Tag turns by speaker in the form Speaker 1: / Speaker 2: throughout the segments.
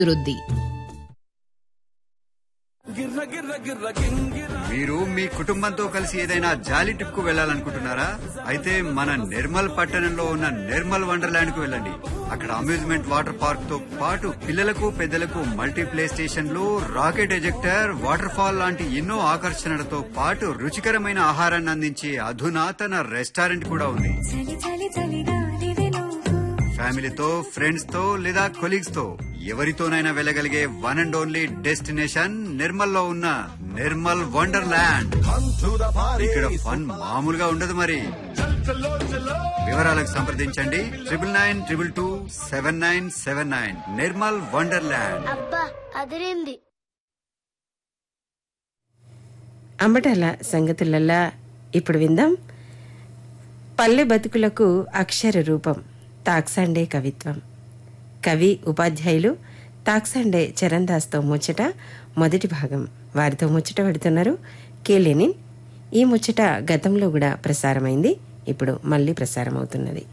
Speaker 1: అభివృద్ధి
Speaker 2: మీరు మీ కుటుంబంతో కలిసి ఏదైనా జాలీ ట్రిప్ కు వెళ్ళాలనుకుంటున్నారా అయితే మన నిర్మల్ పట్టణంలో ఉన్న నిర్మల్ వండర్లాండ్ కు వెళ్ళండి అక్కడ అమ్యూజ్మెంట్ వాటర్ పార్క్ తో పాటు పిల్లలకు పెద్దలకు మల్టీ ప్లే స్టేషన్లు రాకెట్ ఎజెక్టర్ వాటర్ ఫాల్ లాంటి ఎన్నో ఆకర్షణలతో పాటు రుచికరమైన ఆహారాన్ని అందించే అధునాతన రెస్టారెంట్ కూడా ఉంది
Speaker 3: చలి చలి చలిగాలివే నువ్వు
Speaker 2: ఫ్యామిలీతో ఫ్రెండ్స్ తో లేదా కొలీగ్స్ తో ఎవరితోనైనా వెళ్ళగలిగే one and only destination Nirmal లో ఉన్న నిర్మల్ వండర్లాండ్ ఇక్కడ ఫన్ మామూలుగా ఉండదు మరి వివరాలకు సంప్రదించండి triple nine triple two seven nine seven nine Nirmal wonderland
Speaker 4: అబ్బా అదిరింది
Speaker 5: అంబటాల సంగతులల్లా ఇప్పుడు విందాం పల్లె బతుకులకు అక్షర రూపం తాక్సండే కవిత్వం కవి ఉపాధ్యాయులు తాక్సండే చరణ్దాస్తో ముచ్చట మొదటి భాగం వారితో ముచ్చట పెడుతున్నారు కే లెనిన్ ఈ ముచ్చట గతంలో కూడా ప్రసారమైంది ఇప్పుడు మళ్ళీ ప్రసారం అవుతున్నది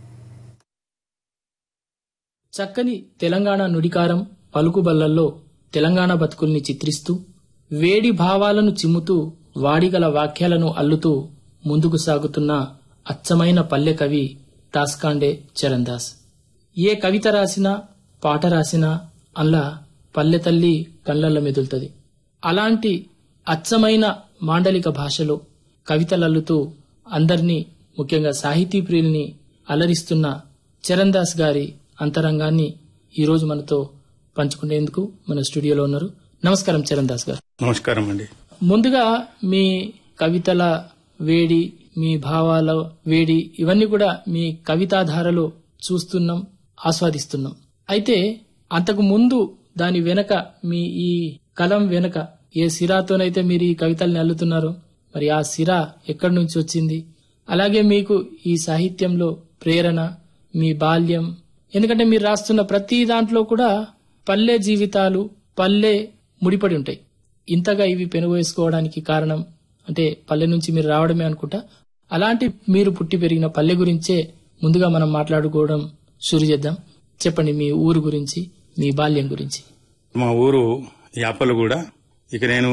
Speaker 6: చక్కని తెలంగాణ నుడికారం పలుకుబల్లల్లో తెలంగాణ బతుకుల్ని చిత్రిస్తూ వేడి భావాలను చిమ్ముతూ వాడిగల వాక్యాలను అల్లుతూ ముందుకు సాగుతున్న అచ్చమైన పల్లె కవి తాస్కాండే చరణ్దాస్ ఏ కవిత రాసినా పాట రాసినా అల్లా పల్లె తల్లి కళ్ళల్లో మెదులుతుంది అలాంటి అచ్చమైన మాండలిక భాషలో కవితలల్లుతూ అందరినీ ముఖ్యంగా సాహితీ ప్రియుల్ని అలరిస్తున్న చరణ్ దాస్ గారి అంతరంగాన్ని ఈరోజు మనతో పంచుకునేందుకు మన స్టూడియోలో ఉన్నారు నమస్కారం చరణ్ దాస్ గారు
Speaker 7: నమస్కారం అండి
Speaker 6: ముందుగా మీ కవితల వేడి మీ భావాల వేడి ఇవన్నీ కూడా మీ కవితాధారలో చూస్తున్నాం ఆస్వాదిస్తున్నాం అయితే అంతకు ముందు దాని వెనక మీ ఈ కలం వెనక ఏ సిరాతోనైతే మీరు ఈ కవితల్ని అల్లుతున్నారో మరి ఆ సిరా ఎక్కడి నుంచి వచ్చింది అలాగే మీకు ఈ సాహిత్యంలో ప్రేరణ మీ బాల్యం ఎందుకంటే మీరు రాస్తున్న ప్రతి దాంట్లో కూడా పల్లె జీవితాలు పల్లె ముడిపడి ఉంటాయి ఇంతగా ఇవి పెనువేసుకోవడానికి కారణం అంటే పల్లె నుంచి మీరు రావడమే అనుకుంటా అలాంటి మీరు పుట్టి పెరిగిన పల్లె గురించే ముందుగా మనం మాట్లాడుకోవడం షురు చేద్దాం చెప్పండి మీ ఊరు గురించి మీ బాల్యం గురించి
Speaker 7: మా ఊరు యాపలగూడ ఇక నేను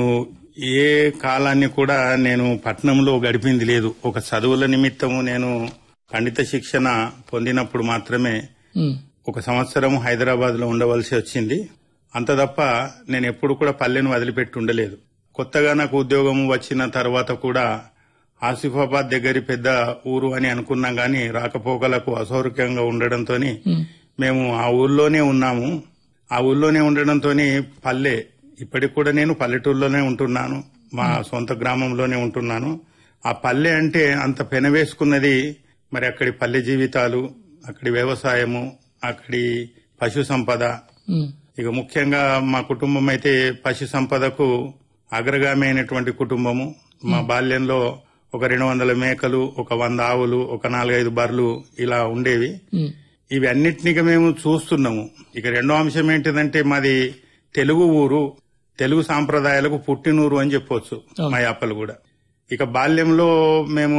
Speaker 7: ఏ కాలాన్ని కూడా నేను పట్నంలో గడిపింది లేదు ఒక చదువుల నిమిత్తము నేను పండిత శిక్షణ పొందినప్పుడు మాత్రమే
Speaker 6: ఉమ్,
Speaker 7: ఒక సంవత్సరం హైదరాబాద్ లో ఉండవలసి వచ్చింది అంత తప్ప నేను ఎప్పుడు కూడా పల్లెను వదిలిపెట్టి ఉండలేదు కొత్తగా నాకు ఉద్యోగం వచ్చిన తర్వాత కూడా ఆసిఫాబాద్ దగ్గరి పెద్ద ఊరు అని అనుకున్నాం గాని రాకపోకలకు అసౌకర్యంగా ఉండడంతో మేము ఆ ఊర్లోనే ఉన్నాము ఆ ఊర్లోనే ఉండడంతో పల్లె ఇప్పటికి కూడా నేను పల్లెటూరులోనే ఉంటున్నాను మా సొంత గ్రామంలోనే ఉంటున్నాను ఆ పల్లె అంటే అంత పెనవేసుకున్నది మరి అక్కడి పల్లె జీవితాలు అక్కడి వ్యవసాయము అక్కడి పశు సంపద
Speaker 6: ఉమ్,
Speaker 7: ఇక ముఖ్యంగా మా కుటుంబం అయితే పశు సంపదకు అగ్రగామి అయినటువంటి కుటుంబము మా బాల్యంలో ఒక రెండు వందల మేకలు ఒక వంద ఆవులు ఒక నాలుగైదు బర్రెలు ఇలా ఉండేవి
Speaker 6: ఉమ్,
Speaker 7: ఇవి అన్నిటినీ మేము చూస్తున్నాము ఇక రెండో అంశం ఏంటిదంటే మాది తెలుగు ఊరు తెలుగు సాంప్రదాయాలకు పుట్టినూరు అని చెప్పొచ్చు మా యాపలు కూడా ఇక బాల్యంలో మేము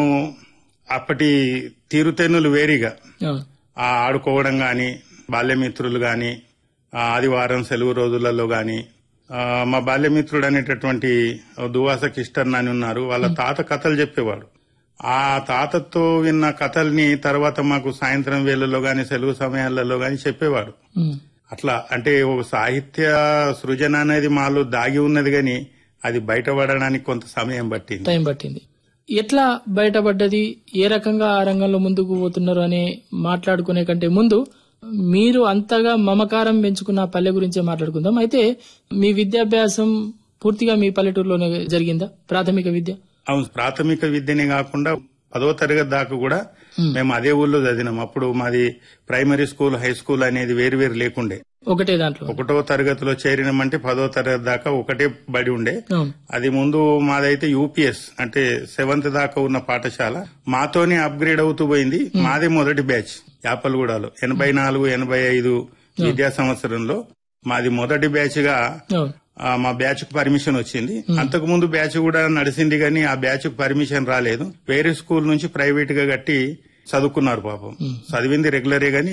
Speaker 7: అప్పటి తీరుతెన్నులు వేరిగా
Speaker 6: అవును.
Speaker 7: ఆ ఆడుకోవడం గాని బాల్యమిత్రులు గాని ఆ ఆదివారం సెలవు రోజులలో గాని ఆ, మా బాల్యమిత్రుడు అనేటటువంటి దువాస కిష్టన్ అని ఉన్నారు వాళ్ళ తాత కథలు చెప్పేవాడు ఆ తాతతో విన్న కథల్ని తర్వాత మాకు సాయంత్రం వేళల్లో గాని సెలవు సమయాలలో గాని చెప్పేవాడు
Speaker 6: ఉమ్,
Speaker 7: అట్లా అంటే ఒక సాహిత్య సృజన అనేది మాలో దాగి ఉన్నది గాని అది బయటపడడానికి కొంత సమయం పట్టింది
Speaker 6: టైం పట్టింది ఎట్లా బయటపడ్డది ఏ రకంగా ఆ రంగంలో ముందుకు పోతున్నారు అని మాట్లాడుకునే కంటే ముందు మీరు అంతగా మమకారం పెంచుకున్న పల్లె గురించే మాట్లాడుకుందాం అయితే మీ విద్యాభ్యాసం పూర్తిగా మీ పల్లెటూరులోనే జరిగిందా ప్రాథమిక విద్య
Speaker 7: అవును ప్రాథమిక విద్యనే కాకుండా పదో తరగతి దాకా కూడా మేము అదే ఊళ్ళో చదివినాం అప్పుడు మాది ప్రైమరీ స్కూల్ హై స్కూల్ అనేది వేరు వేరు లేకుండే
Speaker 6: ఒకటే దాంట్లో
Speaker 7: ఒకటో తరగతిలో చేరినామంటే పదో తరగతి దాకా ఒకటే బడి ఉండే
Speaker 6: అవును
Speaker 7: అది ముందు మాదైతే యూపీఎస్ అంటే సెవెంత్ దాకా ఉన్న పాఠశాల మాతోనే అప్గ్రేడ్ అవుతూ పోయింది మాదే మొదటి బ్యాచ్ యాపలగూడలో ఎనభై నాలుగు ఎనభై ఐదు విద్యా సంవత్సరంలో మాది మొదటి బ్యాచ్ గా
Speaker 6: అవును
Speaker 7: ఆ, మా బ్యాచ్ కు పర్మిషన్ వచ్చింది అంతకు ముందు బ్యాచ్ కూడా నడిచింది కానీ ఆ బ్యాచ్ కు పర్మిషన్ రాలేదు వేరే స్కూల్ నుంచి ప్రైవేట్ గా కట్టి చదువుకున్నారు పాపం చదివింది రెగ్యులరే గాని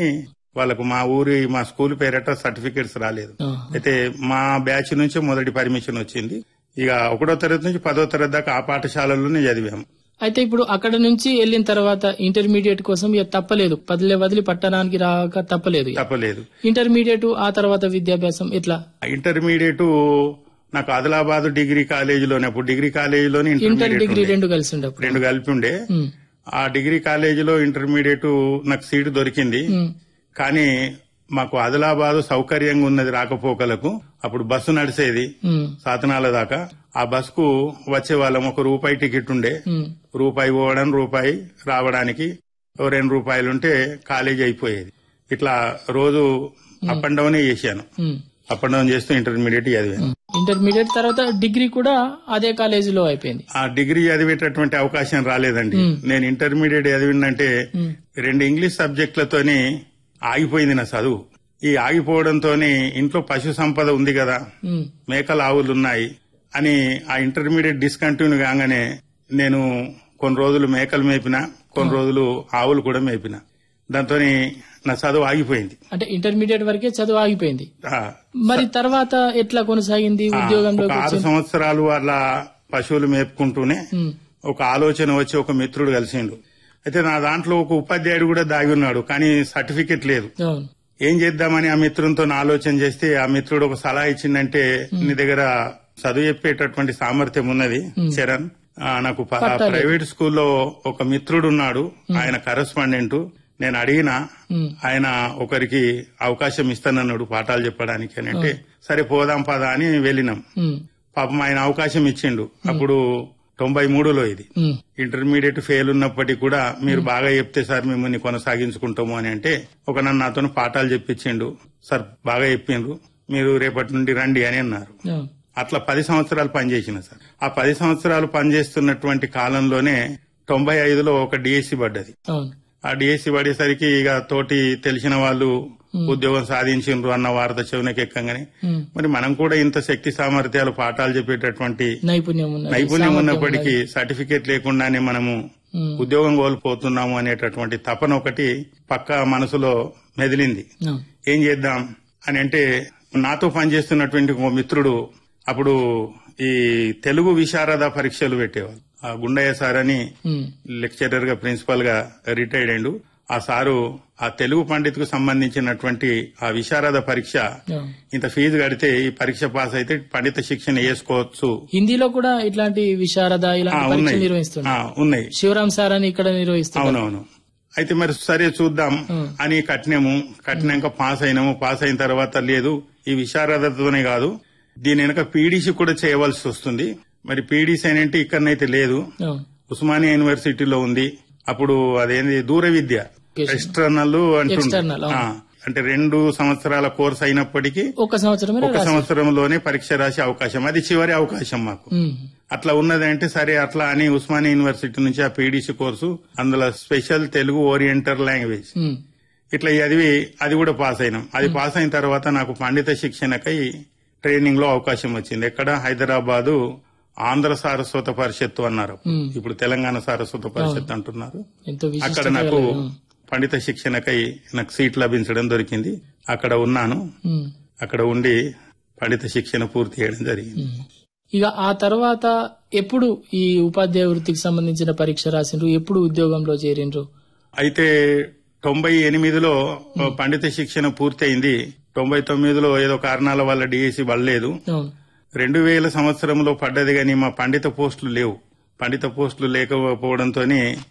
Speaker 7: వాళ్ళకు మా ఊరి మా స్కూల్ పేరట సర్టిఫికేట్స్ రాలేదు
Speaker 6: ఆహా.
Speaker 7: అయితే మా బ్యాచ్ నుంచి మొదటి పర్మిషన్ వచ్చింది ఇక ఒకటో తరగతి నుంచి పదో తరగతి దాకా ఆ పాఠశాలలోనే చదివాము
Speaker 6: అయితే ఇప్పుడు అక్కడ నుంచి వెళ్ళిన తర్వాత ఇంటర్మీడియట్ కోసం ఇక తప్పలేదు పదిలే వదిలి పట్టణానికి రాక తప్పలేదు ఇక.
Speaker 7: తప్పలేదు
Speaker 6: ఇంటర్మీడియట్ ఆ తర్వాత విద్యాభ్యాసం ఎట్లా
Speaker 7: ఇంటర్మీడియట్ నాకు ఆదిలాబాద్ డిగ్రీ కాలేజీలోనే అప్పుడు డిగ్రీ కాలేజీలోనే
Speaker 6: ఇంటర్
Speaker 7: ఇంటర్మీడియట్
Speaker 6: డిగ్రీ
Speaker 7: ఉండే.
Speaker 6: రెండు కలిసి ఉండే అప్పుడు.
Speaker 7: రెండు కలిపి ఉండే
Speaker 6: ఉమ్,
Speaker 7: ఆ డిగ్రీ కాలేజీలో ఇంటర్మీడియట్ నాకు సీటు దొరికింది
Speaker 6: ఉమ్,
Speaker 7: కానీ మాకు ఆదిలాబాద్ సౌకర్యంగా ఉన్నది రాకపోకలకు అప్పుడు బస్సు నడిచేది
Speaker 6: ఉమ్,
Speaker 7: సాతనాల దాకా ఆ బస్కు వచ్చే వాళ్ళం ఒక రూపాయి టికెట్ ఉండే
Speaker 6: ఉమ్,
Speaker 7: రూపాయి పోవడం రూపాయి రావడానికి ఓ రెండు రూపాయలు ఉంటే కాలేజీ అయిపోయేది ఇట్లా రోజు అప్ అండ్ డౌన్ చేశాను
Speaker 6: ఉమ్,
Speaker 7: అప్ అండ్ డౌన్ చేస్తూ ఇంటర్మీడియట్ చదివాను
Speaker 6: ఉమ్. ఇంటర్మీడియట్ తర్వాత డిగ్రీ కూడా అదే కాలేజీలో అయిపోయింది
Speaker 7: ఆ డిగ్రీ చదివేటటువంటి అవకాశం రాలేదండి
Speaker 6: మ్.
Speaker 7: నేను ఇంటర్మీడియట్ చదివిందంటే
Speaker 6: ఉమ్,
Speaker 7: రెండు ఇంగ్లీష్ సబ్జెక్టులతోని ఆగిపోయింది నా చదువు ఈ ఆగిపోవడంతోని ఇంట్లో పశు సంపద ఉంది కదా
Speaker 6: ఉమ్,
Speaker 7: మేకల ఆవులు ఉన్నాయి అని ఆ ఇంటర్మీడియట్ డిస్కంటిన్యూ కాగానే నేను కొన్ని రోజులు మేకలు మేపిన కొన్ని రోజులు ఆవులు కూడా మేపిన దాంతో నా చదువు ఆగిపోయింది
Speaker 6: అంటే ఇంటర్మీడియట్ వరకే చదువు ఆగిపోయింది
Speaker 7: ఆ,
Speaker 6: మరి తర్వాత ఎట్లా కొనసాగింది
Speaker 7: ఆ,
Speaker 6: ఉద్యోగంలోకి
Speaker 7: ఒక ఆరు
Speaker 6: వచ్చి
Speaker 7: సంవత్సరాలు అలా పశువులు మేపుకుంటూనే
Speaker 6: ఉమ్,
Speaker 7: ఒక ఆలోచన వచ్చి ఒక మిత్రుడు కలిసిండు అయితే నా దాంట్లో ఒక ఉపాధ్యాయుడు కూడా దాగి ఉన్నాడు కానీ సర్టిఫికెట్ లేదు
Speaker 6: అవును
Speaker 7: ఏం చేద్దామని ఆ మిత్రునితో ఆలోచన చేస్తే ఆ మిత్రుడు ఒక సలహా ఇచ్చిందంటే నీ దగ్గర చదువు చెప్పేటటువంటి సామర్థ్యం ఉన్నది చరణ్ ఆ, నాకు ప-
Speaker 6: పట్టాలి.
Speaker 7: ప్రైవేట్ స్కూల్లో ఒక మిత్రుడు ఉన్నాడు ఆయన కరెస్పాండెంట్ నేను అడిగినా
Speaker 6: ఉమ్,
Speaker 7: ఆయన ఒకరికి అవకాశం ఇస్తానన్నాడు పాఠాలు చెప్పడానికి అని అంటే సరే పోదాం పదా అని వెళ్ళినాం
Speaker 6: ఉమ్,
Speaker 7: పాపం ఆయన అవకాశం ఇచ్చిండు అప్పుడు తొంభై మూడులో ఇది
Speaker 6: ఉమ్,
Speaker 7: ఇంటర్మీడియట్ ఫెయిల్ ఉన్నప్పటికీ కూడా మీరు బాగా చెప్తే సార్ మిమ్మల్ని కొనసాగించుకుంటాము అని అంటే ఒక నన్ను నాతో పాఠాలు చెప్పించిండు సార్ బాగా చెప్పిండ్రు మీరు రేపటి నుండి రండి అని అన్నారు
Speaker 6: అవును
Speaker 7: అట్లా పది సంవత్సరాలు పనిచేసిన సార్ ఆ పది సంవత్సరాలు పనిచేస్తున్నటువంటి కాలంలోనే తొంభై ఐదులో ఒక డిఎస్సి పడ్డది
Speaker 6: అవును
Speaker 7: ఆ డిఎస్సి పడేసరికి ఇక తోటి తెలిసిన వాళ్ళు ఉద్యోగం సాధించిండ్రు అన్న వార్త చెవునకి ఎక్కగానే
Speaker 6: ఉమ్,
Speaker 7: మరి మనం కూడా ఇంత శక్తి సామర్థ్యాలు పాఠాలు చెప్పేటటువంటి
Speaker 6: నైపుణ్యం ఉన్నది
Speaker 7: నైపుణ్యం
Speaker 6: సామర్థ్యం
Speaker 7: ఉన్నప్పటికీ
Speaker 6: ఉన్నది.
Speaker 7: సర్టిఫికేట్ లేకుండానే మనము
Speaker 6: ఉమ్,
Speaker 7: ఉద్యోగం కోల్పోతున్నాము అనేటటువంటి తపన ఒకటి పక్క మనసులో మెదిలింది
Speaker 6: అవును
Speaker 7: ఏం చేద్దాం అని అంటే నాతో పనిచేస్తున్నటువంటి ఒక మిత్రుడు అప్పుడు ఈ తెలుగు విశారద పరీక్షలు పెట్టేవాళ్ళు ఆ గుండయ్య సార్ అని
Speaker 6: ఉమ్,
Speaker 7: లెక్చరర్ గా ప్రిన్సిపల్ గా రిటైర్డ్ అయిండు ఆ సారు ఆ తెలుగు పండిత్ కు సంబంధించినటువంటి ఆ విశారద పరీక్ష
Speaker 6: అవును.
Speaker 7: ఇంత ఫీజు కడితే ఈ పరీక్ష పాస్ అయితే పండిత శిక్షణ వేసుకోవచ్చు
Speaker 6: హిందీలో కూడా ఇట్లాంటి విశారద
Speaker 7: ఆ,
Speaker 6: ఇలాంటి పరీక్షలు
Speaker 7: ఉన్నాయి ఆ,
Speaker 6: నిర్వహిస్తున్నారు
Speaker 7: ఉన్నాయి
Speaker 6: శివరాం సార్ అని ఇక్కడ నిర్వహిస్తున్నారు
Speaker 7: అవునవును అయితే మరి సరే చూద్దాం
Speaker 6: ఉం.
Speaker 7: అని కట్టినాము కట్టినాక పాస్ అయినాము పాస్ అయిన తర్వాత లేదు ఈ విశారదతోనే కాదు దీని వెనక పీడీసీ కూడా చేయవలసి వస్తుంది మరి పీడీసీ అని అంటే ఇక్కడనైతే లేదు
Speaker 6: అవును.
Speaker 7: ఉస్మానియా యూనివర్సిటీలో ఉంది అప్పుడు అదేంది దూర విద్య
Speaker 6: Education.
Speaker 7: ఎక్స్టర్నల్ అంటుంది
Speaker 6: External, అవును.
Speaker 7: ఆ, అంటే రెండు సంవత్సరాల కోర్స్ అయినప్పటికీ
Speaker 6: ఒక సంవత్సరమే
Speaker 7: ఒక సంవత్సరంలోనే పరీక్ష రాసే అవకాశం అది చివరి అవకాశం మాకు
Speaker 6: ఉమ్,
Speaker 7: అట్లా ఉన్నది అంటే సరే అట్లా అని ఉస్మానియా యూనివర్సిటీ నుంచి ఆ పీడీసీ కోర్సు అందులో స్పెషల్ తెలుగు ఓరియంటల్ లాంగ్వేజ్
Speaker 6: ఉమ్,
Speaker 7: ఇట్లా చదివి అది కూడా పాస్ అయినాం అది పాస్ అయిన తర్వాత నాకు పండిత శిక్షణకై ట్రైనింగ్ లో అవకాశం వచ్చింది ఎక్కడ హైదరాబాదు ఆంధ్ర సారస్వత పరిషత్తు అన్నారు
Speaker 6: ఉమ్.
Speaker 7: ఇప్పుడు తెలంగాణ సారస్వత పరిషత్ అంటున్నారు
Speaker 6: ఎంతో
Speaker 7: అక్కడ
Speaker 6: విశిష్టత
Speaker 7: నాకు
Speaker 6: గలది. ఉమ్,
Speaker 7: పండిత శిక్షణకై నాకు సీట్ లభించడం దొరికింది అక్కడ ఉన్నాను
Speaker 6: ఉమ్,
Speaker 7: అక్కడ ఉండి పండిత శిక్షణ పూర్తి చేయడం జరిగింది
Speaker 6: ఉమ్. ఇక ఆ తర్వాత ఎప్పుడు ఈ ఉపాధ్యాయ వృత్తికి సంబంధించిన పరీక్ష రాసిండ్రు ఎప్పుడు ఉద్యోగంలో చేరిండ్రు
Speaker 7: అయితే తొంభై ఎనిమిదిలో పండిత శిక్షణ పూర్తయింది తొంభై తొమ్మిదిలో ఏదో కారణాల వల్ల డిఎస్సి పడలేదు
Speaker 6: అవును
Speaker 7: రెండు వేల సంవత్సరంలో పడ్డది కానీ మా పండిత పోస్టులు లేవు పండిత పోస్టులు లేకపోవడంతో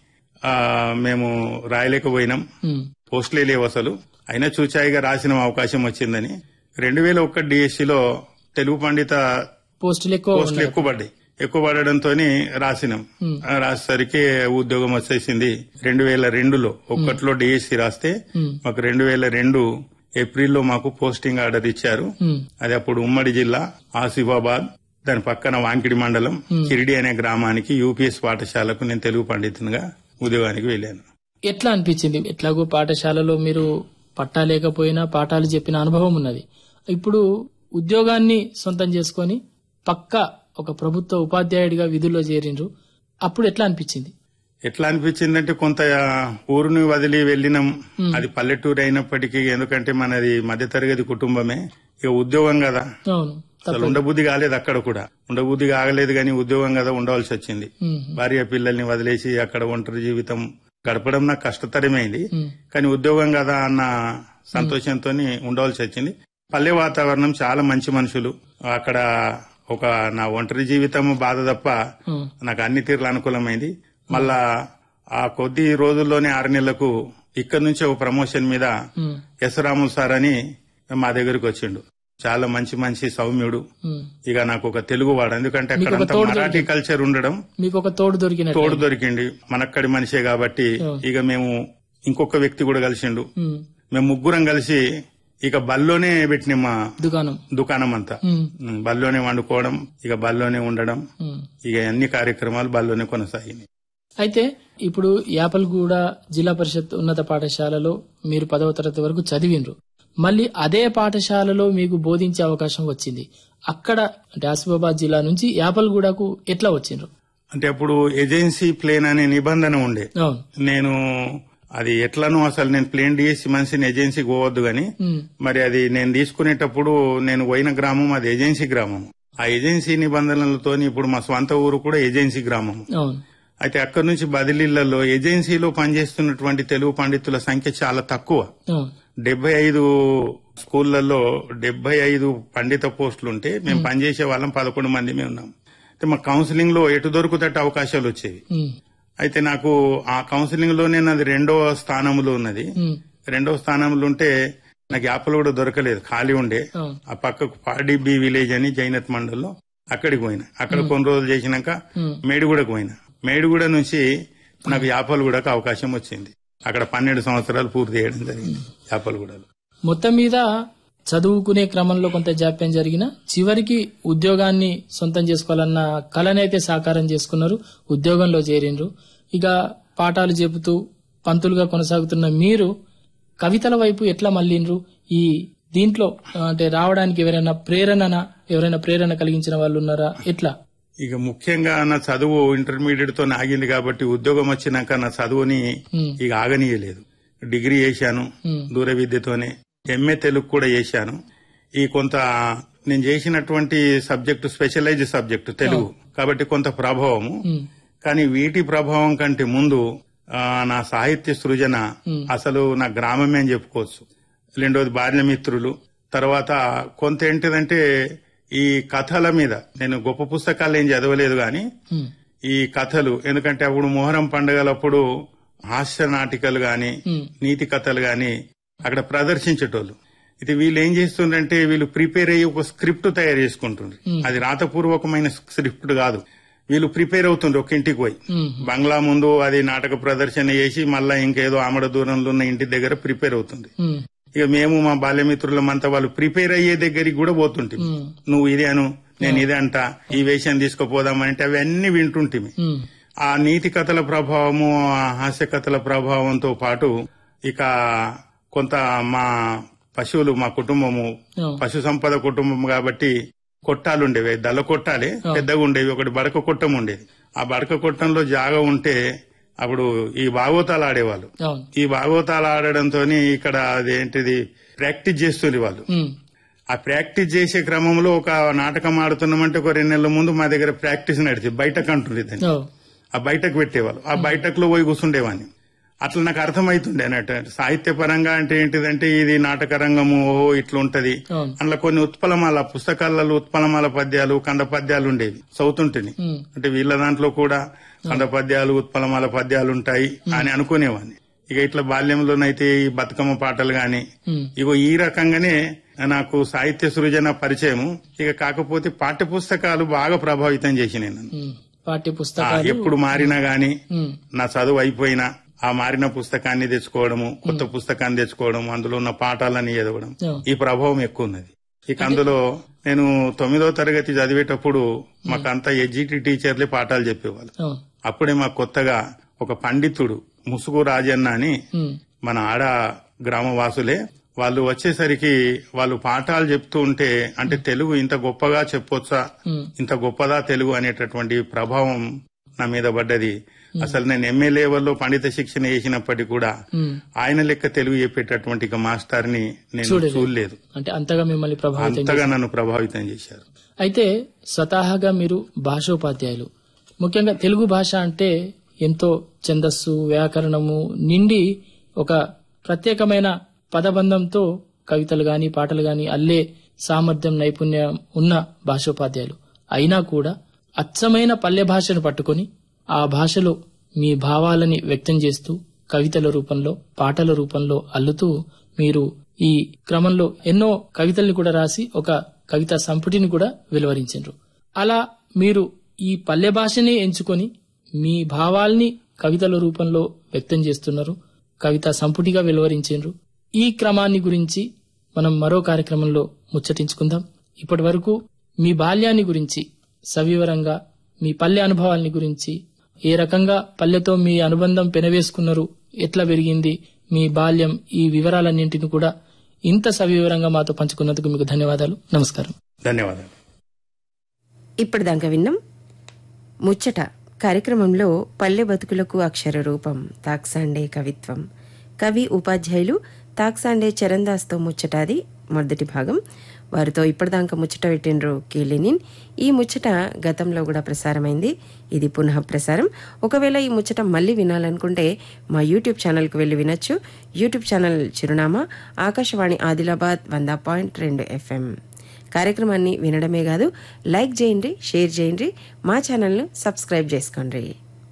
Speaker 7: మేము రాయలేకపోయినాం
Speaker 6: ఉమ్,
Speaker 7: పోస్టులే లేవు అసలు అయినా చూచాయిగా రాసిన అవకాశం వచ్చిందని రెండు వేల ఒక్క డిఎస్సిలో తెలుగు పండిత
Speaker 6: పోస్టులు ఎక్కువ
Speaker 7: పోస్టులు
Speaker 6: ఉన్నాయి.
Speaker 7: ఎక్కువ పడ్డాయి ఎక్కువ పడడంతో రాసినాం
Speaker 6: Hmm.
Speaker 7: ఆ రాసేసరికి ఉద్యోగం వచ్చేసింది రెండు వేల రెండులో ఒక్కట్లో డిఎస్సి రాస్తే
Speaker 6: Hmm.
Speaker 7: మాకు రెండు వేల రెండు ఏప్రిల్లో మాకు పోస్టింగ్ ఆర్డర్ ఇచ్చారు
Speaker 6: ఉమ్,
Speaker 7: అది అప్పుడు ఉమ్మడి జిల్లా ఆసిఫాబాద్ దాని పక్కన వాంకిడి మండలం కిరిడి అనే గ్రామానికి యూపీఎస్ పాఠశాలకు నేను తెలుగు పండితునిగా ఉద్యోగానికి వెళ్ళాను
Speaker 6: ఎట్లా అనిపించింది ఎట్లాగో పాఠశాలలో మీరు పట్టా లేకపోయినా పాఠాలు చెప్పిన అనుభవం ఉన్నది ఇప్పుడు ఉద్యోగాన్ని సొంతం చేసుకొని పక్క ఒక ప్రభుత్వ ఉపాధ్యాయుడిగా విధుల్లో చేరిండ్రు అప్పుడు ఎట్లా అనిపించింది
Speaker 7: ఎట్లా అనిపించిందంటే కొంత ఊరుని వదిలి వెళ్ళినాం అది పల్లెటూరు అయినప్పటికీ ఎందుకంటే మనది మధ్యతరగతి కుటుంబమే ఇక ఉద్యోగం కదా
Speaker 6: అవును
Speaker 7: అసలు ఉండబుద్ధి కాలేదు అక్కడ కూడా ఉండబుద్ధి కాగలేదు కానీ ఉద్యోగం కదా ఉండవలసి వచ్చింది
Speaker 6: ఉమ్,
Speaker 7: భార్య పిల్లల్ని వదిలేసి అక్కడ ఒంటరి జీవితం గడపడం నాకు కష్టతరమైంది
Speaker 6: ఉమ్,
Speaker 7: కానీ ఉద్యోగం కదా అన్న సంతోషంతో ఉండవలసి వచ్చింది పల్లె వాతావరణం చాలా మంచి మనుషులు అక్కడ ఒక నా ఒంటరి జీవితం బాధ తప్ప
Speaker 6: ఉమ్,
Speaker 7: నాకు అన్ని తీర్లు అనుకూలమైంది మళ్ళా ఆ కొద్ది రోజుల్లోనే ఆరు నెలలకు ఇక్కడ నుంచి ఒక ప్రమోషన్ మీద
Speaker 6: ఉమ్,
Speaker 7: ఎస్ రాములు సార్ అని మా దగ్గరికి వచ్చిండు చాలా మంచి మంచి సౌమ్యుడు
Speaker 6: ఉమ్.
Speaker 7: ఇక నాకు ఒక తెలుగు వాడు ఎందుకంటే
Speaker 6: మీకు
Speaker 7: అక్కడ
Speaker 6: ఒక తోడు
Speaker 7: మరాఠీ కల్చర్ ఉండడం
Speaker 6: మీకు ఒక తోడు దొరికినట్టు
Speaker 7: తోడు దొరికిండి మనక్కడి మనిషే కాబట్టి ఇక మేము ఇంకొక వ్యక్తి కూడా కలిసిండు
Speaker 6: ఉమ్,
Speaker 7: మేము ముగ్గురం కలిసి ఇక బల్లోనే పెట్టిన మా
Speaker 6: దుకాణం
Speaker 7: దుకాణం అంతా
Speaker 6: ఉమ్,
Speaker 7: ఉమ్, బల్లోనే వండుకోవడం ఇక బల్లోనే ఉండడం
Speaker 6: ఉమ్.
Speaker 7: ఇక అన్ని కార్యక్రమాలు బల్లోనే కొనసాగినాయి
Speaker 6: అయితే ఇప్పుడు యాపల్గూడ జిల్లా పరిషత్ ఉన్నత పాఠశాలలో మీరు పదవ తరగతి వరకు చదివిండ్రు మళ్ళీ అదే పాఠశాలలో మీకు బోధించే అవకాశం వచ్చింది అక్కడ అంటే ఆసిఫాబాద్ జిల్లా నుంచి యాపల్గూడకు ఎట్లా వచ్చిండ్రు
Speaker 7: అంటే అప్పుడు ఏజెన్సీ ప్లేన్ అనే నిబంధన ఉండే
Speaker 6: అవును
Speaker 7: నేను అది ఎట్లనో అసలు నేను ప్లేన్ డిఎస్సి మనిషిని ఏజెన్సీకి పోవద్దు గాని
Speaker 6: ఉమ్,
Speaker 7: మరి అది నేను తీసుకునేటప్పుడు నేను పోయిన గ్రామం అది ఏజెన్సీ గ్రామం ఆ ఏజెన్సీ నిబంధనలతో ఇప్పుడు మా స్వంత ఊరు కూడా ఏజెన్సీ గ్రామం
Speaker 6: అవును
Speaker 7: అయితే అక్కడి నుంచి బదిలీలలో ఏజెన్సీలో పనిచేస్తున్నటువంటి తెలుగు పండితుల సంఖ్య చాలా తక్కువ
Speaker 6: అవును
Speaker 7: డెబ్బై ఐదు స్కూళ్లలో డెబ్బై ఐదు పండిత పోస్టులు ఉంటే మేము పనిచేసే వాళ్ళం పదకొండు మంది మేము ఉన్నాం అయితే మా కౌన్సిలింగ్ లో ఎటు దొరుకుతట్టు అవకాశాలు వచ్చేవి
Speaker 6: ఉమ్,
Speaker 7: అయితే నాకు ఆ కౌన్సిలింగ్ లోనే నాది రెండవ స్థానంలో ఉన్నది
Speaker 6: ఉమ్,
Speaker 7: రెండవ స్థానంలో ఉంటే నాకు యాపలు కూడా దొరకలేదు ఖాళీ ఉండే
Speaker 6: అవును
Speaker 7: ఆ పక్కకు పాడి బి విలేజ్ అని జైనత్ మండల్లో అక్కడికి పోయినా అక్కడ కొన్ని రోజులు చేసినాక
Speaker 6: ఉమ్,
Speaker 7: మేడిగూడకు పోయినా మేడిగూడ నుంచి నాకు యాపలగూడకు అవకాశం వచ్చింది అక్కడ పన్నెండు సంవత్సరాలు పూర్తి చేయడం జరిగింది యాపలగూడలో
Speaker 6: మొత్తం మీద చదువుకునే క్రమంలో కొంత జాప్యం జరిగిన చివరికి ఉద్యోగాన్ని సొంతం చేసుకోవాలన్న కళనైతే సాకారం చేసుకున్నారు ఉద్యోగంలో చేరిండ్రు ఇక పాఠాలు చెబుతూ పంతులుగా కొనసాగుతున్న మీరు కవితల వైపు ఎట్లా మళ్ళిండ్రు ఈ దీంట్లో ఆ, అంటే రావడానికి ఎవరైనా ప్రేరణ ఎవరైనా ప్రేరణ కలిగించిన వాళ్ళు ఉన్నారా ఎట్లా
Speaker 7: ఇక ముఖ్యంగా నా చదువు ఇంటర్మీడియట్ తో ఆగింది కాబట్టి ఉద్యోగం వచ్చినాక నా చదువుని
Speaker 6: ఉమ్,
Speaker 7: ఇక ఆగనీయలేదు డిగ్రీ చేశాను
Speaker 6: ఉమ్,
Speaker 7: దూర విద్యతోనే ఎంఏ తెలుగు కూడా చేశాను ఈ కొంత నేను చేసినటువంటి సబ్జెక్టు స్పెషలైజ్ సబ్జెక్టు తెలుగు కాబట్టి కొంత ప్రభావము
Speaker 6: ఉమ్,
Speaker 7: కానీ వీటి ప్రభావం కంటే ముందు ఆ, నా సాహిత్య సృజన
Speaker 6: Hmm.
Speaker 7: అసలు నా గ్రామమే అని చెప్పుకోవచ్చు రెండోది బాల్యమిత్రులు తర్వాత కొంత ఏంటిదంటే ఈ కథల మీద నేను గొప్ప పుస్తకాలు ఏం చదవలేదు గాని
Speaker 6: ఉమ్,
Speaker 7: ఈ కథలు ఎందుకంటే అప్పుడు మొహరం పండుగలప్పుడు హాస్య నాటికలు గాని
Speaker 6: ఉమ్,
Speaker 7: నీతి కథలు గాని అక్కడ ప్రదర్శించేటోళ్ళు ఇది వీళ్ళు ఏం చేస్తుండ్రంటే వీళ్ళు ప్రిపేర్ అయ్యి ఒక స్క్రిప్ట్ తయారు చేసుకుంటుండ్రు
Speaker 6: Hmm.
Speaker 7: అది రాతపూర్వకమైన స్క్రిప్ట్ కాదు వీళ్ళు ప్రిపేర్ అవుతుండ్రు ఒక ఇంటికి పోయి
Speaker 6: ఉమ్,
Speaker 7: బంగ్లా ముందు అది నాటక ప్రదర్శన చేసి మళ్ళా ఇంకేదో ఆమడ దూరంలో ఉన్న ఇంటి దగ్గర ప్రిపేర్ అవుతుంది
Speaker 6: ఉమ్,
Speaker 7: ఇక మేము మా బాల్యమిత్రులమంతా వాళ్ళు ప్రిపేర్ అయ్యే దగ్గరికి కూడా పోతుంటిమి
Speaker 6: ఉమ్,
Speaker 7: నువ్వు ఇదే అను నేను ఇదే అంట ఈ వేషం తీసుకుపోదామంటే అవన్నీ వింటుంటిమి
Speaker 6: ఉమ్,
Speaker 7: ఆ నీతి కథల ప్రభావము ఆ హాస్య కథల ప్రభావంతో పాటు ఇక కొంత మా పశువులు మా కుటుంబము
Speaker 6: అవును.
Speaker 7: పశు సంపద కుటుంబం కాబట్టి కొట్టాలు ఉండేవి దళ కొట్టాలి పెద్దగా ఉండేవి ఒకటి బడక కొట్టం ఉండేది ఆ బడక కొట్టంలో జాగా ఉంటే అప్పుడు ఈ భాగవతాలు ఆడేవాళ్ళు
Speaker 6: అవును
Speaker 7: ఈ భాగవతాలు ఆడడంతో ఇక్కడ అదేంటిది ప్రాక్టీస్ చేస్తుంది వాళ్ళు
Speaker 6: ఉమ్,
Speaker 7: ఆ ప్రాక్టీస్ చేసే క్రమంలో ఒక నాటకం ఆడుతున్నామంటే ఒక రెండు నెలల ముందు మా దగ్గర ప్రాక్టీస్ నడిచి బయటకు అంటుంది దాన్ని.
Speaker 6: అవును
Speaker 7: ఆ బయటకు పెట్టేవాళ్ళు ఆ బయటకులో పోయి కూర్చుండేవాడిని అట్లా నాకు అర్థమైతుండే అన్నట్టు సాహిత్య పరంగా అంటే ఏంటిదంటే ఇది నాటక రంగము ఓహో ఇట్లా ఉంటది
Speaker 6: అవును
Speaker 7: అందులో కొన్ని ఉత్పలమాల పుస్తకాలలో ఉత్పలమాల పద్యాలు కంద పద్యాలు ఉండేవి చదువుతుంటేని
Speaker 6: ఉమ్,
Speaker 7: అంటే వీళ్ళ దాంట్లో కూడా కంద పద్యాలు ఉత్పలమాల పద్యాలు ఉంటాయి అని అనుకునేవాడిని ఇక ఇట్లా బాల్యంలోనైతే ఈ బతుకమ్మ పాటలు గాని
Speaker 6: ఉమ్,
Speaker 7: ఇగో ఈ రకంగానే నాకు సాహిత్య సృజన పరిచయము ఇక కాకపోతే పాఠ్య పుస్తకాలు బాగా ప్రభావితం చేసినాయి నన్ను
Speaker 6: ఉమ్. పాఠ్య
Speaker 7: ఆ,
Speaker 6: పుస్తకాలు
Speaker 7: ఎప్పుడు మారినా గాని
Speaker 6: ఉమ్,
Speaker 7: నా చదువు అయిపోయినా ఆ మారిన పుస్తకాన్ని తెచ్చుకోవడము కొత్త పుస్తకాన్ని తెచ్చుకోవడం అందులో ఉన్న పాఠాలని చదవడం
Speaker 6: అవును.
Speaker 7: ఈ ప్రభావం ఎక్కువ ఉన్నది ఇక అందులో నేను తొమ్మిదో తరగతి చదివేటప్పుడు మాకంతా ఎడ్జిటి టీచర్లే పాఠాలు చెప్పేవాళ్ళు
Speaker 6: అవును
Speaker 7: అప్పుడే మాకు కొత్తగా ఒక పండితుడు ముసుగు రాజన్న అని
Speaker 6: ఉమ్,
Speaker 7: మన ఆడ గ్రామవాసులే వాళ్ళు వచ్చేసరికి వాళ్ళు పాఠాలు చెప్తూ ఉంటే అంటే తెలుగు ఇంత గొప్పగా చెప్పొచ్చా
Speaker 6: ఉమ్,
Speaker 7: ఇంత గొప్పదా తెలుగు అనేటటువంటి ప్రభావం నా మీద పడ్డది అసలు నేను ఎంఏ లెవెల్లో పండిత శిక్షణ చేసినప్పటికీ కూడా ఆయన లెక్క తెలుగు చెప్పేటటువంటి ఇక మాస్టర్ ని నేను
Speaker 6: చూడలేదు.
Speaker 7: చూడలేదు
Speaker 6: అంటే అంతగా మిమ్మల్ని ప్రభావితం
Speaker 7: అంతగా నన్ను ప్రభావితం చేశారు
Speaker 6: అయితే స్వతహాగా మీరు భాషోపాధ్యాయులు ముఖ్యంగా తెలుగు భాష అంటే ఎంతో ఛందస్సు వ్యాకరణము నిండి ఒక ప్రత్యేకమైన పదబంధంతో కవితలు గాని పాటలు గాని అల్లే సామర్థ్యం నైపుణ్యం ఉన్న భాషోపాధ్యాయులు అయినా కూడా అచ్చమైన పల్లె భాషను పట్టుకొని ఆ భాషలో మీ భావాలని వ్యక్తం చేస్తూ కవితల రూపంలో పాటల రూపంలో అల్లుతూ మీరు ఈ క్రమంలో ఎన్నో కవితల్ని కూడా రాసి ఒక కవితా సంపుటిని కూడా వెలువరించారు అలా మీరు ఈ పల్లె భాషనే ఎంచుకొని మీ భావాల్ని కవితల రూపంలో వ్యక్తం చేస్తున్నారు కవితా సంపుటిగా వెలువరించారు ఈ క్రమాన్ని గురించి మనం మరో కార్యక్రమంలో ముచ్చటించుకుందాం ఇప్పటి వరకు మీ బాల్యాన్ని గురించి సవివరంగా మీ పల్లె అనుభవాల్ని గురించి ఏ రకంగా పల్లెతో మీ అనుబంధం పెనవేసుకున్నారు ఎట్లా పెరిగింది మీ బాల్యం ఈ వివరాలన్నింటిని కూడా ఇంత సవివరంగా మాతో పంచుకున్నందుకు మీకు ధన్యవాదాలు నమస్కారం
Speaker 7: ధన్యవాదాలు
Speaker 5: ఇప్పటిదాకా విన్నాం ముచ్చట కార్యక్రమంలో పల్లె బతుకులకు అక్షర రూపం తాక్సాండే కవిత్వం కవి ఉపాధ్యాయులు తాక్సాండే చరణ్దాస్తో ముచ్చటాది మొదటి భాగం వారితో ఇప్పటిదాకా ముచ్చట పెట్టినరు కేలినిన్ ఈ ముచ్చట గతంలో కూడా ప్రసారమైంది ఇది పునః ప్రసారం ఒకవేళ ఈ ముచ్చట మళ్ళీ వినాలనుకుంటే మా యూట్యూబ్ ఛానల్కి వెళ్ళి వినొచ్చు యూట్యూబ్ ఛానల్ చిరునామా ఆకాశవాణి ఆదిలాబాద్ వంద పాయింట్ రెండు ఎఫ్ఎం కార్యక్రమాన్ని వినడమే కాదు లైక్ చేయండి షేర్ చేయండి మా ఛానల్ను సబ్స్క్రైబ్ చేసుకోండి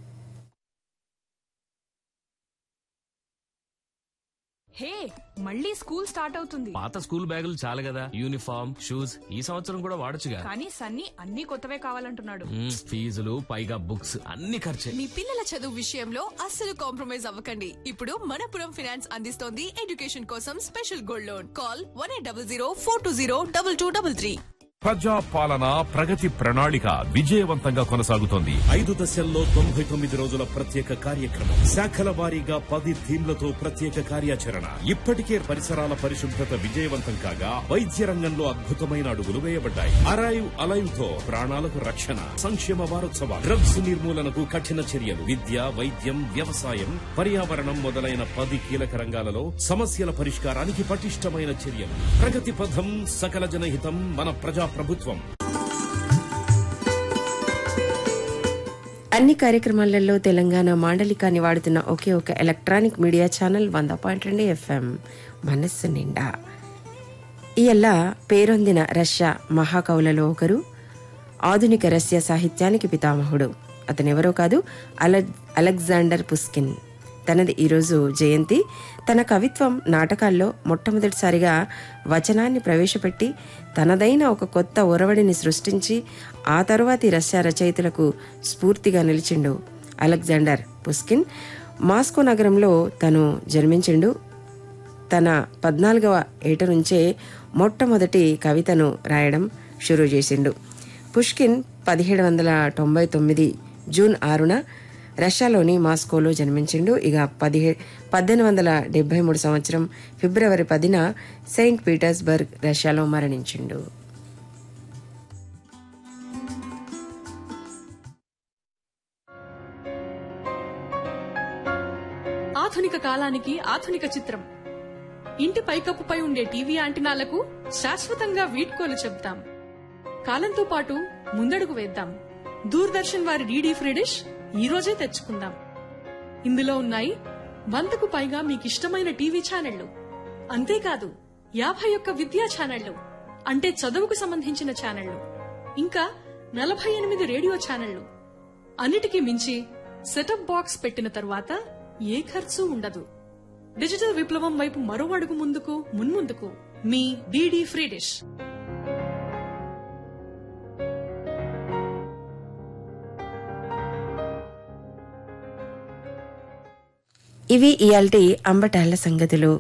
Speaker 1: హే మళ్ళీ స్కూల్ స్టార్ట్ అవుతుంది
Speaker 4: పాత స్కూల్ బ్యాగులు చాలు కదా యూనిఫామ్ షూస్ ఈ సంవత్సరం కూడా వాడొచ్చుగా
Speaker 1: కానీ సన్నీ అన్ని కొత్తవే కావాలంటున్నాడు
Speaker 4: మ్మ్, ఫీజులు పైగా బుక్స్ అన్ని ఖర్చే
Speaker 8: మీ పిల్లల చదువు విషయంలో అస్సలు కాంప్రమైజ్ అవ్వకండి ఇప్పుడు మనపురం ఫైనాన్స్ అందిస్తోంది ఎడ్యుకేషన్ కోసం special gold loan call one eight double zero four two zero double two double three
Speaker 9: ప్రజా పాలన ప్రగతి ప్రణాళిక విజయవంతంగా కొనసాగుతోంది
Speaker 10: ఐదు దశల్లో తొంభై తొమ్మిది రోజుల ప్రత్యేక కార్యక్రమం శాఖల వారీగా పది థీమ్లతో ప్రత్యేక కార్యాచరణ ఇప్పటికే పరిసరాల పరిశుభ్రత విజయవంతం కాగా వైద్య రంగంలో అద్భుతమైన అడుగులు వేయబడ్డాయి అరైవ్ అలైవ్ తో ప్రాణాలకు రక్షణ సంక్షేమ వారోత్సవాలు డ్రగ్స్ నిర్మూలనకు కఠిన చర్యలు విద్య వైద్యం వ్యవసాయం పర్యావరణం మొదలైన పది కీలక రంగాలలో సమస్యల పరిష్కారానికి పటిష్టమైన చర్యలు ప్రగతి పథం సకల జనహితం మన ప్రజా ప్రభుత్వం
Speaker 5: అన్ని కార్యక్రమాలలో తెలంగాణ మాండలికాన్ని వాడుతున్న ఒకే ఒక ఎలక్ట్రానిక్ మీడియా ఛానల్ వంద పాయింట్ రెండు ఎఫ్ఎం మనస్సు నిండా ఇయల్ల పేరొందిన రష్యా మహాకవులలో ఒకరు ఆధునిక రష్యా సాహిత్యానికి పితామహుడు అతనెవరో కాదు అల అలెగ్జాండర్ పుస్కిన్ తనది ఈరోజు జయంతి తన కవిత్వం నాటకాల్లో మొట్టమొదటిసారిగా వచనాన్ని ప్రవేశపెట్టి తనదైన ఒక కొత్త ఒరవడిని సృష్టించి ఆ తరువాతి రష్యా రచయితలకు స్ఫూర్తిగా నిలిచిండు అలెగ్జాండర్ పుస్కిన్ మాస్కో నగరంలో తను జన్మించిండు తన పద్నాలుగవ ఏట నుంచే మొట్టమొదటి కవితను రాయడం షురూ చేసిండు పుష్కిన్ పదిహేడు వందల తొంభై తొమ్మిది జూన్ ఆరున రష్యాలోని మాస్కోలో జన్మించిండు ఇక పదిహే పద్దెనిమిది వందల డెబ్బై మూడు సంవత్సరం ఫిబ్రవరి పదిన సెయింట్ పీటర్స్బర్గ్ రష్యాలో మరణించిండు
Speaker 1: ఆధునిక కాలానికి ఆధునిక చిత్రం ఇంటి పైకప్పుపై ఉండే టీవీ యాంటినాలకు శాశ్వతంగా వీడ్కోలు చెప్తాం కాలంతో పాటు ముందడుగు వేద్దాం దూరదర్శన్ వారి డీడీ ఫ్రీ డిష్ ఈ రోజే తెచ్చుకుందాం ఇందులో ఉన్నాయి వందకు పైగా మీకిష్టమైన టీవీ ఛానళ్లు అంతేకాదు యాభై ఒక్క విద్యా ఛానళ్లు అంటే చదువుకు సంబంధించిన ఛానళ్లు ఇంకా నలభై ఎనిమిది రేడియో ఛానళ్లు అన్నిటికీ మించి సెటప్ బాక్స్ పెట్టిన తర్వాత ఏ ఖర్చు ఉండదు డిజిటల్ విప్లవం వైపు మరో అడుగు ముందుకు మున్ముందుకు మీ డీడీ ఫ్రీ డిష్
Speaker 5: ఇవి ఇయాల్టి అంబటాళ్ల సంగతులు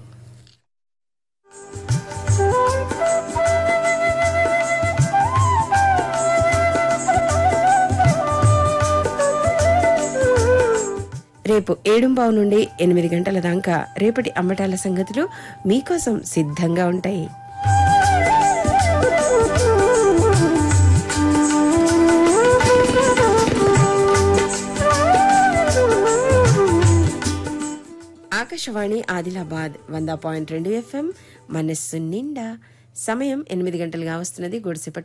Speaker 5: రేపు ఏడుంబావు నుండి ఎనిమిది గంటల దాకా రేపటి అంబటాల సంగతులు మీకోసం సిద్ధంగా ఉంటాయి ఆకాశవాణి ఆదిలాబాద్ వంద పాయింట్ రెండు ఎఫ్ఎం మనస్సు నిండా సమయం ఎనిమిది గంటలుగా వస్తున్నది గుడిసెపట్ల